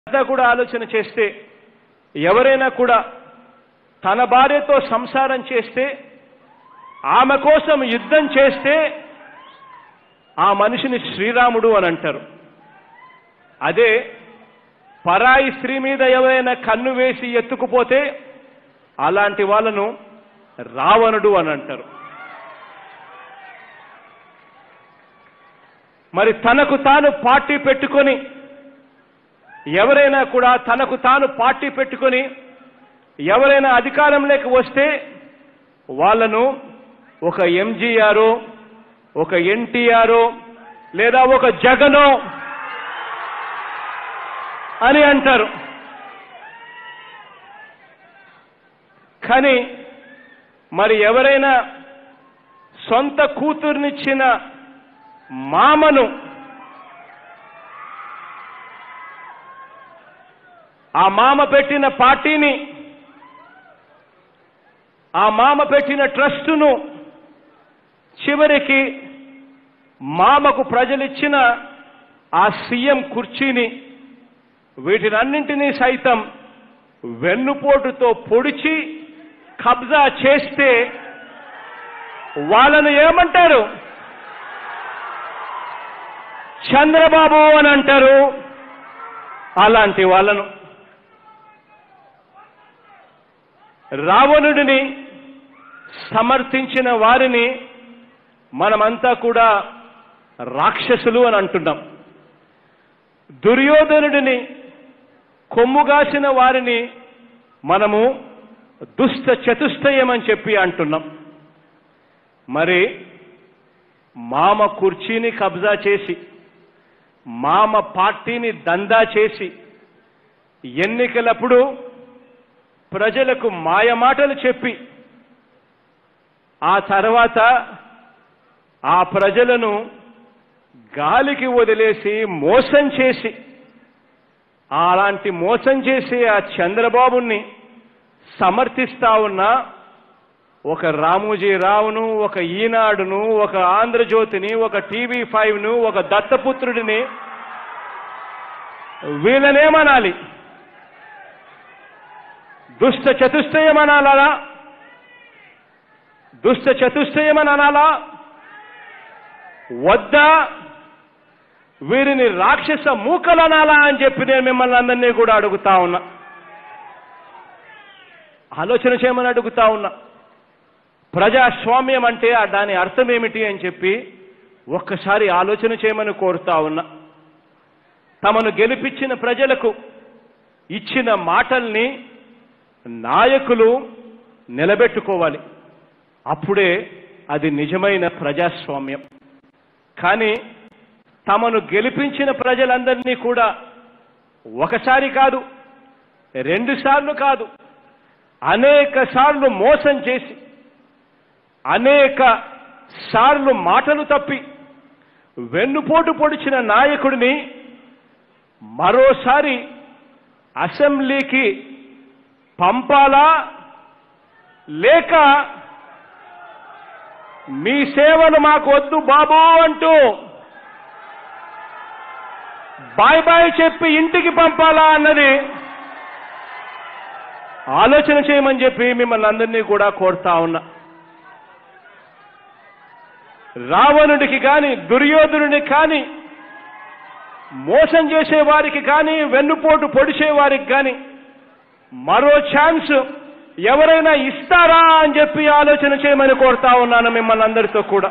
అంతా కూడా ఆలోచన చేస్తే ఎవరైనా కూడా తన భార్యతో సంసారం చేస్తే ఆమె కోసం యుద్ధం చేస్తే ఆ మనిషిని శ్రీరాముడు అని అంటారు అదే పరాయి స్త్రీ మీద ఎవరైనా కన్ను వేసి ఎత్తుకుపోతే అలాంటి వాళ్ళను రావణుడు అని అంటారు మరి తనకు తాను పార్టీ పెట్టుకొని ఎవరైనా కూడా తనకు తాను పార్టీ పెట్టుకొని ఎవరైనా అధికారంలోకి వస్తే వాళ్ళను ఒక ఎంజీఆర్ ఒక ఎన్టీఆర్ లేదా ఒక జగనో అని అంటారు కానీ మరి ఎవరైనా సొంత కూతుర్నిచ్చిన మామను ఆ మామ పెట్టిన పార్టీని ఆ మామ పెట్టిన ట్రస్టును చివరికి మామకు ప్రజలిచ్చిన ఆ సీఎం కుర్చీని వీటినన్నింటినీ సైతం వెన్నుపోటుతో పొడిచి కబ్జా చేస్తే వాళ్ళను ఏమంటారు చంద్రబాబు అని అంటారు అలాంటి వాళ్ళను రావణుడిని సమర్థించిన వారిని మనమంతా కూడా రాక్షసులు అని అంటున్నాం దుర్యోధనుడిని కొమ్ముగాసిన వారిని మనము దుష్ట చతుష్టయం అని చెప్పి అంటున్నాం మరి మామ కుర్చీని కబ్జా చేసి మామ పార్టీని దందా చేసి ఎన్నికలప్పుడు ప్రజలకు మాయమాటలు చెప్పి ఆ తర్వాత ఆ ప్రజలను గాలికి వదిలేసి మోసం చేసి అలాంటి మోసం చేసి ఆ చంద్రబాబుని సమర్థిస్తా ఉన్న ఒక రామోజీ రావును ఒక ఈనాడును ఒక ఆంధ్రజ్యోతిని ఒక టీవీ ఫైవ్ను ఒక దత్తపుత్రుడిని వీళ్ళనేమనాలి దుష్ట చతుష్టయమనాలా దుష్ట చతుష్టయమని అనాలా వద్దా వీరిని రాక్షస మూకలు అనాలా అని చెప్పి నేను మిమ్మల్ని అందరినీ కూడా అడుగుతా ఉన్నా ఆలోచన చేయమని అడుగుతా ఉన్నా ప్రజాస్వామ్యం అంటే ఆ దాని అర్థం ఏమిటి అని చెప్పి ఒక్కసారి ఆలోచన చేయమని కోరుతా ఉన్నా తమను గెలిపించిన ప్రజలకు ఇచ్చిన మాటల్ని నాయకులు నిలబెట్టుకోవాలి అప్పుడే అది నిజమైన ప్రజాస్వామ్యం కానీ తమను గెలిపించిన ప్రజలందరినీ కూడా ఒకసారి కాదు రెండు సార్లు కాదు అనేక సార్లు మోసం చేసి అనేక సార్లు మాటలు తప్పి వెన్నుపోటు పొడిచిన నాయకుడిని మరోసారి అసెంబ్లీకి పంపాలా లేక మీ సేవలు మాకు వద్దు బాబు అంటూ బాయ్ బాయ్ చెప్పి ఇంటికి పంపాలా అన్నది ఆలోచన చేయమని చెప్పి మిమ్మల్ని అందరినీ కూడా కోరుతా ఉన్నా రావణుడికి కానీ దుర్యోధనుడికి కానీ మోసం చేసే వారికి కానీ వెన్నుపోటు పొడిచే వారికి కానీ మరో ఛాన్స్ ఎవరైనా ఇస్తారా అని చెప్పి ఆలోచన చేయమని కోరుతా ఉన్నాను మిమ్మల్ని అందరితో కూడా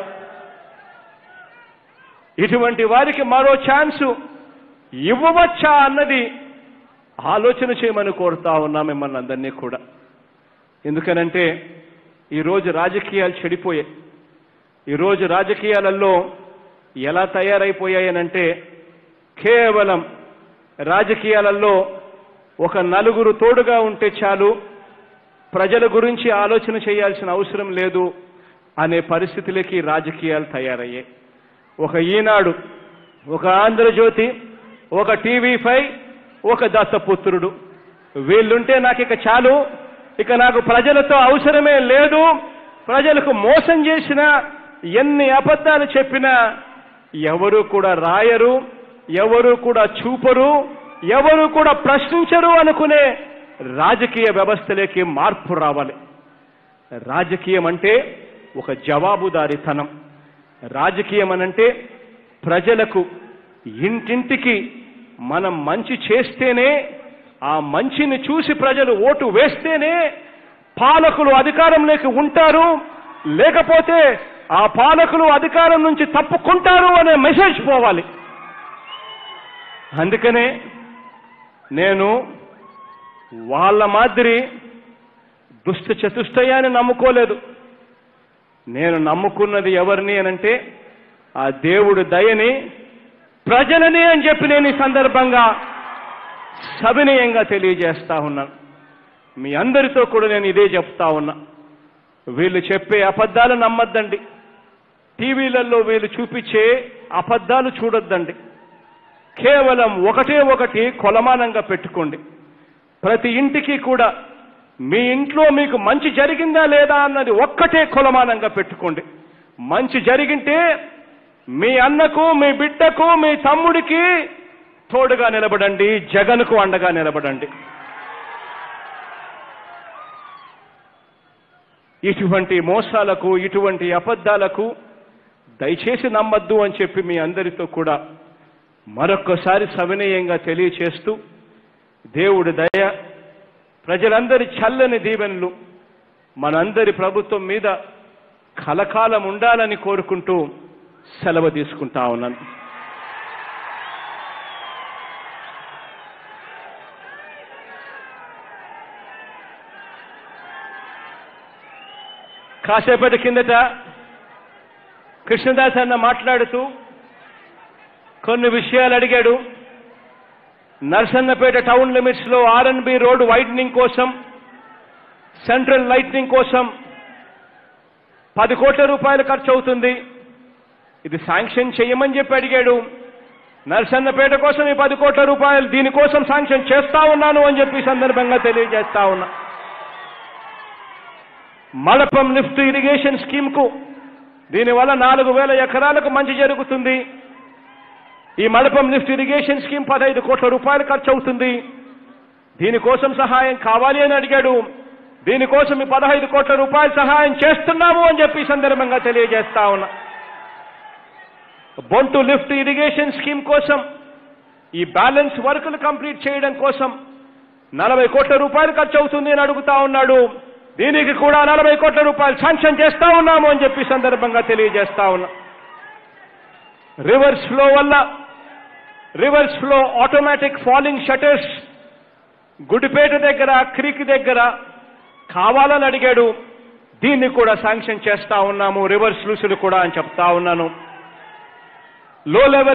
ఇటువంటి వారికి మరో ఛాన్స్ ఇవ్వవచ్చా అన్నది ఆలోచన చేయమని కోరుతా ఉన్నా మిమ్మల్ని అందరినీ కూడా ఎందుకనంటే ఈరోజు రాజకీయాలు చెడిపోయాయి ఈరోజు రాజకీయాలలో ఎలా తయారైపోయాయనంటే కేవలం రాజకీయాలలో ఒక నలుగురు తోడుగా ఉంటే చాలు ప్రజల గురించి ఆలోచన చేయాల్సిన అవసరం లేదు అనే పరిస్థితులకి రాజకీయాలు తయారయ్యాయి ఒక ఈనాడు ఒక ఆంధ్రజ్యోతి ఒక టీవీ ఫైవ్ ఒక దత్తపుత్రుడు వీళ్ళుంటే నాకు ఇక చాలు ఇక నాకు ప్రజలతో అవసరమే లేదు ప్రజలకు మోసం చేసినా ఎన్ని అబద్ధాలు చెప్పినా ఎవరు కూడా రాయరు ఎవరు కూడా చూపరు ఎవరు కూడా ప్రశ్నించరు అనుకునే రాజకీయ వ్యవస్థలోకి మార్పు రావాలి రాజకీయం అంటే ఒక జవాబుదారీతనం రాజకీయం అనంటే ప్రజలకు ఇంటింటికి మనం మంచి చేస్తేనే ఆ మంచిని చూసి ప్రజలు ఓటు వేస్తేనే పాలకులు అధికారంలోకి ఉంటారు లేకపోతే ఆ పాలకులు అధికారం నుంచి తప్పుకుంటారు అనే మెసేజ్ పోవాలి అందుకనే నేను వాళ్ళ మాదిరి దుష్ట చతుష్టయాన్ని నమ్ముకోలేదు నేను నమ్ముకున్నది ఎవరిని అనంటే ఆ దేవుడు దయని ప్రజలని అని చెప్పి నేను ఈ సందర్భంగా సవినయంగా తెలియజేస్తా ఉన్నాను మీ అందరితో కూడా నేను ఇదే చెప్తా ఉన్నా వీళ్ళు చెప్పే అబద్ధాలు నమ్మద్దండి టీవీలలో వీళ్ళు చూపించే అబద్ధాలు చూడొద్దండి కేవలం ఒకటే ఒకటి కొలమానంగా పెట్టుకోండి ప్రతి ఇంటికి కూడా మీ ఇంట్లో మీకు మంచి జరిగిందా లేదా అన్నది ఒక్కటే కొలమానంగా పెట్టుకోండి మంచి జరిగింటే మీ అన్నకు మీ బిడ్డకు మీ తమ్ముడికి తోడుగా నిలబడండి జగన్కు అండగా నిలబడండి ఇటువంటి మోసాలకు ఇటువంటి అబద్ధాలకు దయచేసి నమ్మద్దు అని చెప్పి మీ అందరితో కూడా మరొక్కసారి సవినయంగా తెలియచేస్తూ దేవుడి దయ ప్రజలందరి చల్లని దీవెనలు మనందరి ప్రభుత్వం మీద కలకాలం ఉండాలని కోరుకుంటూ సెలవు తీసుకుంటా ఉన్నాను కాసేపటి కిందట కృష్ణదాస్ అన్న మాట్లాడుతూ కొన్ని విషయాలు అడిగాడు నర్సన్నపేట టౌన్ లిమిట్స్ లో ఆర్ఎన్బి రోడ్ వైడనింగ్ కోసం సెంట్రల్ లైట్నింగ్ కోసం పది కోట్ల రూపాయలు ఖర్చు అవుతుంది ఇది శాంక్షన్ చేయమని చెప్పి అడిగాడు నర్సన్నపేట కోసం ఈ పది కోట్ల రూపాయలు దీనికోసం శాంక్షన్ చేస్తా ఉన్నాను అని చెప్పి ఈ సందర్భంగా తెలియజేస్తా ఉన్నా మడపం లిఫ్ట్ ఇరిగేషన్ స్కీమ్ కు దీనివల్ల నాలుగు వేల ఎకరాలకు మంచి జరుగుతుంది ఈ మడపం లిఫ్ట్ ఇరిగేషన్ స్కీమ్ పదహైదు కోట్ల రూపాయలు ఖర్చు అవుతుంది దీనికోసం సహాయం కావాలి అని అడిగాడు దీనికోసం ఈ పదహైదు కోట్ల రూపాయలు సహాయం చేస్తున్నాము అని చెప్పి ఈ సందర్భంగా తెలియజేస్తా ఉన్నా బొంటు లిఫ్ట్ ఇరిగేషన్ స్కీమ్ కోసం ఈ బ్యాలెన్స్ వర్కులు కంప్లీట్ చేయడం కోసం నలభై కోట్ల రూపాయలు ఖర్చు అవుతుంది అని అడుగుతా ఉన్నాడు దీనికి కూడా నలభై కోట్ల రూపాయలు శాంక్షన్ చేస్తా ఉన్నాము అని చెప్పి ఈ సందర్భంగా తెలియజేస్తా ఉన్నా రివర్స్ ఫ్లో వల్ల reverse flow automatic falling shutters Gudipeta దగ్గర క్రీక్ దగ్గర కావాలని అడిగాడు దీన్ని కూడా శాంక్షన్ చేస్తా ఉన్నాము రివర్స్ లూసులు కూడా అని చెప్తా ఉన్నాను లో లెవెల్